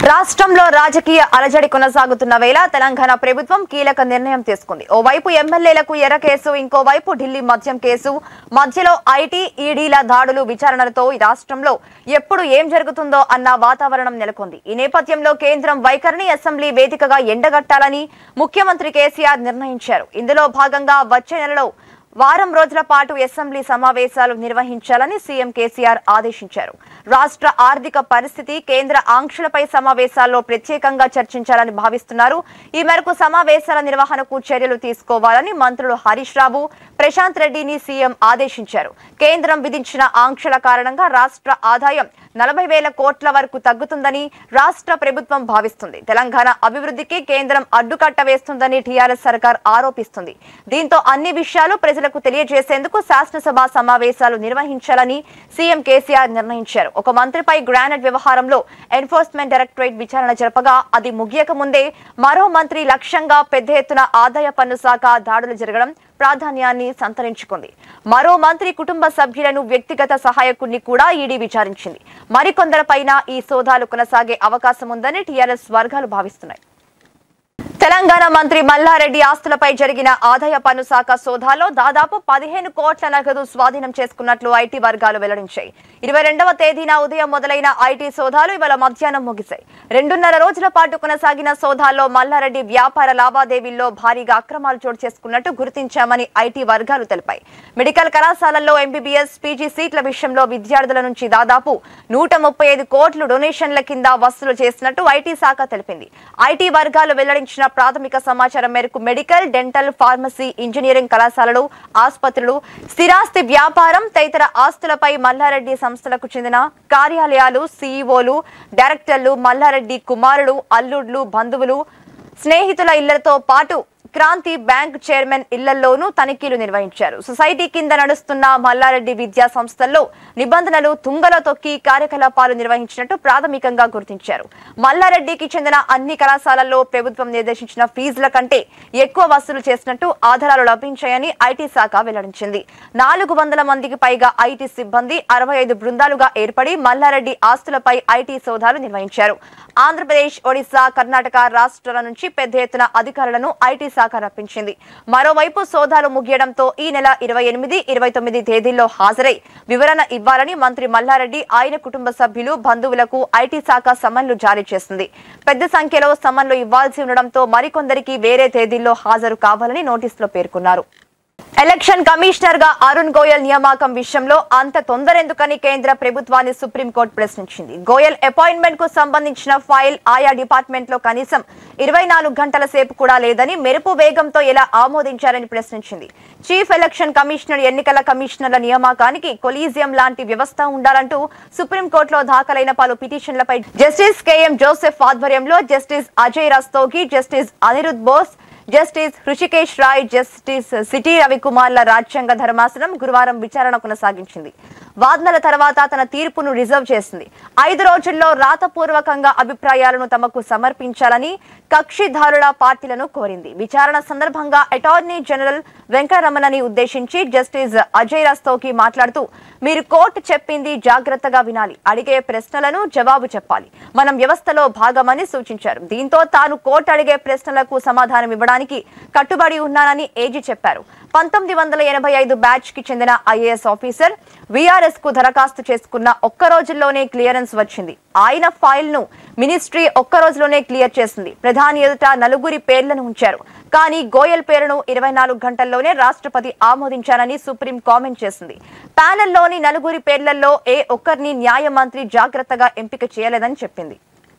రాష్ట్రంలో రాజకీయ అలజడి కొనసాగుతున్న వేళ తెలంగాణ ప్రభుత్వం కీలక నిర్ణయం తీసుకుంది ఓవైపు ఎమ్మెల్యేలకు ఎర్ర కేసు ఇంకోవైపు ఢిల్లీ మద్యం కేసు మధ్యలో ఐటీ ఈడీల దాడులు విచారణలతో ఈ రాష్ట్రంలో ఎప్పుడు ఏం జరుగుతుందో అన్న వాతావరణం నెలకొంది ఈ నేపథ్యంలో కేంద్రం వైఖరిని అసెంబ్లీ వేదికగా ఎండగట్టాలని ముఖ్యమంత్రి కేసీఆర్ నిర్ణయించారు ఇందులో భాగంగా వచ్చే నెలలో వారం రోజుల పాటు అసెంబ్లీ సమావేశాలు నిర్వహించాలని సీఎం కేసీఆర్ ఆదేశించారు రాష్ట్ర ఆర్థిక పరిస్థితి కేంద్ర ఆంక్షలపై సమావేశాల్లో ప్రత్యేకంగా చర్చించాలని భావిస్తున్నారు ఈ మేరకు సమావేశాల నిర్వహణకు చర్యలు తీసుకోవాలని మంత్రులు హరీష్ రావు ప్రశాంత్ రెడ్డిని సీఎం ఆదేశించారు కేంద్రం విధించిన ఆంక్షల కారణంగా రాష్ట్ర ఆదాయం నలభై వేల కోట్ల వరకు తగ్గుతుందని రాష్ట్ర ప్రభుత్వం భావిస్తుంది తెలంగాణ అభివృద్ధికి కేంద్రం అడ్డుకట్ట వేస్తుందని టీఆర్ఎస్ సర్కార్ ఆరోపిస్తుంది దీంతో అన్ని విషయాలు ప్రజలకు తెలియజేసేందుకు శాసనసభ సమావేశాలు నిర్వహించాలని సీఎం కేసీఆర్ నిర్ణయించారు ఒక మంత్రిపై గ్రానైట్ వ్యవహారంలో ఎన్ఫోర్స్మెంట్ డైరెక్టరేట్ విచారణ జరపగా అది ముగియక ముందే మరో మంత్రి లక్ష్యంగా పెద్ద ఎత్తున ఆదాయ పన్ను శాఖ దాడులు జరగడం ప్రాధాన్యాన్ని సంతరించుకుంది మరో మంత్రి కుటుంబ సభ్యులను వ్యక్తిగత సహాయకుడిని కూడా ఈడీ విచారించింది మరికొందరిపైన ఈ సోదాలు కొనసాగే అవకాశం ఉందని టీఆర్ఎస్ వర్గాలు భావిస్తున్నాయి తెలంగాణ మంత్రి మల్లారెడ్డి ఆస్తులపై జరిగిన ఆదాయ పన్ను శాఖ సోదాలో దాదాపు పదిహేను కోట్ల నగదు స్వాధీనం చేసుకున్నట్లు ఐటీ వర్గాలు వెల్లడించాయి ఇరవై రెండవ తేదీన ఉదయం మొదలైన ఐటీ సోదాలు ఇవాళ మధ్యాహ్నం ముగిశాయి రెండున్నర రోజుల పాటు కొనసాగిన సోదాల్లో మల్లారెడ్డి వ్యాపార లావాదేవీల్లో భారీగా అక్రమాలు చోటు చేసుకున్నట్టు గుర్తించామని ఐటీ వర్గాలు తెలిపాయి మెడికల్ కళాశాలల్లో ఎంబీబీఎస్ పీజీ సీట్ల విషయంలో విద్యార్థుల నుంచి దాదాపు నూట ముప్పై ఐదు కోట్లు డొనేషన్ల కింద వసూలు చేసినట్టు ఐటీ శాఖ తెలిపింది ఐటీ వర్గాలు వెల్లడించిన ప్రాథమిక సమాచారం మేరకు మెడికల్ డెంటల్ ఫార్మసీ ఇంజనీరింగ్ కళాశాలలు ఆసుపత్రులు స్థిరాస్తి వ్యాపారం తదితర ఆస్తులపై మల్లారెడ్డి సంస్థలకు చెందిన కార్యాలయాలు సీఈఓలు డైరెక్టర్లు మల్లారెడ్డి కుమారులు అల్లుడ్లు బంధువులు స్నేహితుల ఇళ్లతో పాటు క్రాంతి బ్యాంక్ చైర్మన్ ఇళ్లలోనూ తనిఖీలు నిర్వహించారు సొసైటీ కింద నడుస్తున్న మల్లారెడ్డి విద్యా సంస్థల్లో నిబంధనలు తుంగలో తొక్కి కార్యకలాపాలు నిర్వహించినట్టు ప్రాథమికంగా గుర్తించారు మల్లారెడ్డికి చెందిన అన్ని కళాశాలల్లో ప్రభుత్వం నిర్దేశించిన ఫీజుల కంటే ఎక్కువ వసూలు చేసినట్టు ఆధారాలు లభించాయని ఐటీ శాఖ వెల్లడించింది నాలుగు వందల మందికి పైగా ఐటీ సిబ్బంది అరవై ఐదు బృందాలుగా ఏర్పడి మల్లారెడ్డి ఆస్తులపై ఐటీ సోదాలు నిర్వహించారు ఆంధ్రప్రదేశ్ ఒడిశా కర్ణాటక రాష్ట్రాల నుంచి పెద్ద ఎత్తున అధికారులను ఐటీ శాఖ రప్పించింది మరోవైపు సోదాలు ముగియడంతో ఈ నెల ఇరవై ఎనిమిది ఇరవై తొమ్మిది తేదీల్లో హాజరై వివరణ ఇవ్వాలని మంత్రి మల్లారెడ్డి ఆయన కుటుంబ సభ్యులు బంధువులకు ఐటీ శాఖ సమన్లు జారీ చేసింది పెద్ద సంఖ్యలో సమన్లు ఇవ్వాల్సి ఉండడంతో మరికొందరికి వేరే తేదీల్లో హాజరు కావాలని నోటీసులో పేర్కొన్నారు ఎలక్షన్ కమిషనర్ గా అరుణ్ గోయల్ నియామకం విషయంలో అంత తొందరెందుకని కేంద్ర ప్రభుత్వాన్ని సుప్రీంకోర్టు ప్రశ్నించింది గోయల్ అపాయింట్మెంట్ కు సంబంధించిన ఫైల్ ఆయా డిపార్ట్మెంట్ లో కనీసం ఇరవై నాలుగు గంటల సేపు కూడా లేదని మెరుపు వేగంతో ఎలా ఆమోదించారని ప్రశ్నించింది చీఫ్ ఎలక్షన్ కమిషనర్ ఎన్నికల కమిషనర్ల నియామకానికి కొలీజియం లాంటి వ్యవస్థ ఉండాలంటూ సుప్రీంకోర్టులో దాఖలైన పలు పిటిషన్లపై జస్టిస్ కెఎం జోసెఫ్ ఆధ్వర్యంలో justice Ajay Rastogi justice Anirudh Bose justice Hrishikesh Roy justice C T రవికుమార్ల రాజ్యాంగ ధర్మాసనం గురువారం విచారణ కొనసాగించింది వాదనల తర్వాత తన తీర్పును రిజర్వ్ చేసింది ఐదు రోజుల్లో రాతపూర్వకంగా అభిప్రాయాలను తమకు సమర్పించాలని కక్షిదారుల పార్టీలను కోరింది విచారణ సందర్భంగా అటార్నీ జనరల్ వెంకటరమణని ఉద్దేశించి జస్టిస్ అజయ్ రస్తోకి మాట్లాడుతూ మీరు కోర్టు చెప్పింది జాగ్రత్తగా వినాలి అడిగే ప్రశ్నలను జవాబు చెప్పాలి మనం వ్యవస్థలో భాగమని సూచించారు దీంతో తాను కోర్టు అడిగే ప్రశ్నలకు సమాధానం ఇవ్వడానికి కట్టుబడి ఉన్నానని ఏజీ చెప్పారు పంతొమ్మిది వందల ఎనభై ఐదు బ్యాచ్ కి చెందిన ఐఏఎస్ ఆఫీసర్ విఆర్ఎస్ కు దరఖాస్తు చేసుకున్న ఒక్క రోజుల్లోనే క్లియరెన్స్ వచ్చింది ఆయన ఫైల్ ను మినిస్ట్రీ ఒక్క రోజులోనే క్లియర్ చేసింది ప్రధాని ఎదుట నలుగురి పేర్లను ఉంచారు కానీ గోయల్ పేరును ఇరవై నాలుగు గంటల్లోనే రాష్ట్రపతి ఆమోదించారని సుప్రీం కామెంట్ చేసింది ప్యానెల్లోని నలుగురి పేర్లలో ఏ ఒక్కరిని న్యాయ మంత్రి జాగ్రత్తగా ఎంపిక చేయలేదని చెప్పింది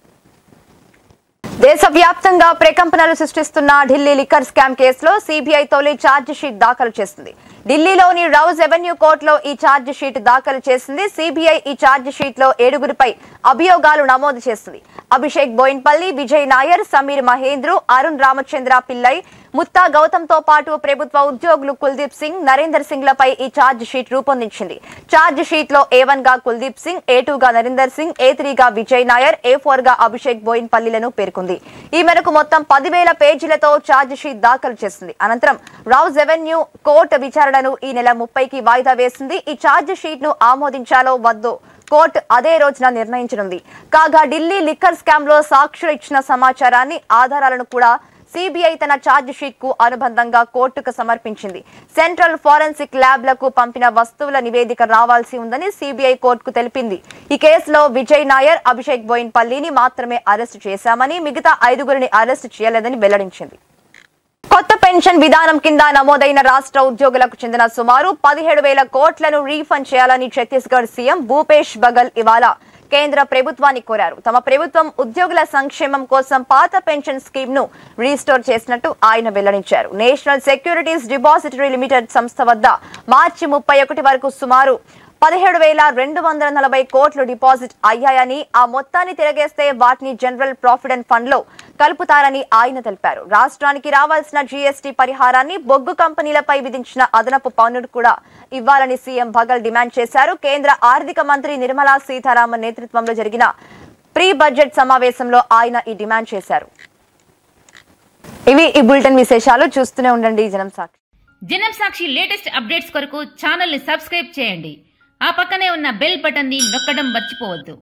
దేశవ్యాప్తంగా ప్రకంపనలు సృష్టిస్తున్న ఢిల్లీ లిక్కర్ స్కామ్ కేసులో సిబిఐ తొలి ఛార్జ్ షీట్ దాఖలు చేసింది ఢిల్లీలోని రౌజ్ ఎవెన్యూ కోర్టులో ఈ ఛార్జ్ షీట్ దాఖలు చేసింది సిబిఐ ఈ ఛార్జ్ షీట్ లో ఏడుగురిపై అభియోగాలు నమోదు చేసింది అభిషేక్ బోయిన్పల్లి విజయ్ నాయర్ సమీర్ మహేంద్రు అరుణ్ రామచంద్ర పిల్లై ముత్తా గౌతమ్ తో పాటు ప్రభుత్వ ఉద్యోగులు కుల్దీప్ సింగ్ నరేందర్ సింగ్ లపై ఈ ఛార్జ్ షీట్ రూపొందించింది ఛార్జ్ షీట్ లో ఏ వన్ గా కుల్దీప్ సింగ్ ఏ టూ గా నరేందర్ సింగ్ ఏ త్రీ గా విజయ్ నాయర్ ఏ ఫోర్ గా అభిషేక్ బోయిన్పల్లిలను పేర్కొంది ఈ మేరకు మొత్తం పదివేల పేజీలతో ఛార్జ్ షీట్ దాఖలు చేసింది అనంతరం రౌజ్ ఎవెన్యూ కోర్టు విచారణను ఈ నెల ముప్పైకి వాయిదా వేసింది ఈ ఛార్జ్ షీట్ ను ఆమోదించాలో వద్దో కోర్టు అదే రోజున నిర్ణయించనుంది కాగా ఢిల్లీ లిక్కర్ స్కామ్ లో సాక్షులు ఇచ్చిన సమాచారాన్ని ఆధారాలను కూడా సిబిఐ తన ఛార్జ్ షీట్ కు అనుబంధంగా కోర్టుకు సమర్పించింది సెంట్రల్ ఫోరెన్సిక్ ల్యాబ్లకు పంపిన వస్తువుల నివేదిక రావాల్సి ఉందని సిబిఐ కోర్టుకు తెలిపింది ఈ కేసులో విజయ్ నాయర్ అభిషేక్ బోయిన్పల్లిని మాత్రమే అరెస్టు చేశామని మిగతా ఐదుగురిని అరెస్టు చేయలేదని వెల్లడించింది కొత్త పెన్షన్ విధానం కింద నమోదైన రాష్ట్ర ఉద్యోగులకు చెందిన సుమారు పదిహేడు వేల కోట్లను రీఫండ్ చేయాలని ఛత్తీస్గఢ్ సీఎం భూపేష్ బగల్ ఇవాళ కేంద్ర ప్రభుత్వాన్ని కోరారు తమ ప్రభుత్వం ఉద్యోగుల సంక్షేమం కోసం పాత పెన్షన్ స్కీమ్ ను రీస్టోర్ చేసినట్టు ఆయన వెల్లడించారు నేషనల్ సెక్యూరిటీస్ డిపాజిటరీ లిమిటెడ్ సంస్థ వద్ద మార్చి ముప్పై ఒకటి వరకు సుమారు పదిహేడు వేల రెండు వందల నలభై కోట్లు డిపాజిట్ అయ్యాయని ఆ మొత్తాన్ని తిరగేస్తే వాటిని జనరల్ ప్రాఫిడెంట్ ఫండ్ లో కలుపుతారని ఆయన తెలిపారు రాష్ట్రానికి రావాల్సిన జీఎస్టీ పరిహారాన్ని బొగ్గు కంపెనీలపై విధించిన అదనపు పన్నును కూడా ఇవ్వాలని సీఎం భగల్ డిమాండ్ చేశారు కేంద్ర ఆర్థిక మంత్రి నిర్మలా సీతారామన్ నేతృత్వంలో జరిగిన ప్రీ బడ్జెట్ సమావేశంలో ఆయన ఈ డిమాండ్ చేశారు ఇవి ఈ బులెటిన్ విశేషాలు చూస్తూనే ఉండండి జనం సాక్షి జనం సాక్షి లేటెస్ట్ అప్డేట్స్ కొరకు ఛానల్ ని సబ్స్క్రైబ్ చేయండి ఆ పక్కనే ఉన్న బెల్ బటన్ ని నొక్కడం మర్చిపోవద్దు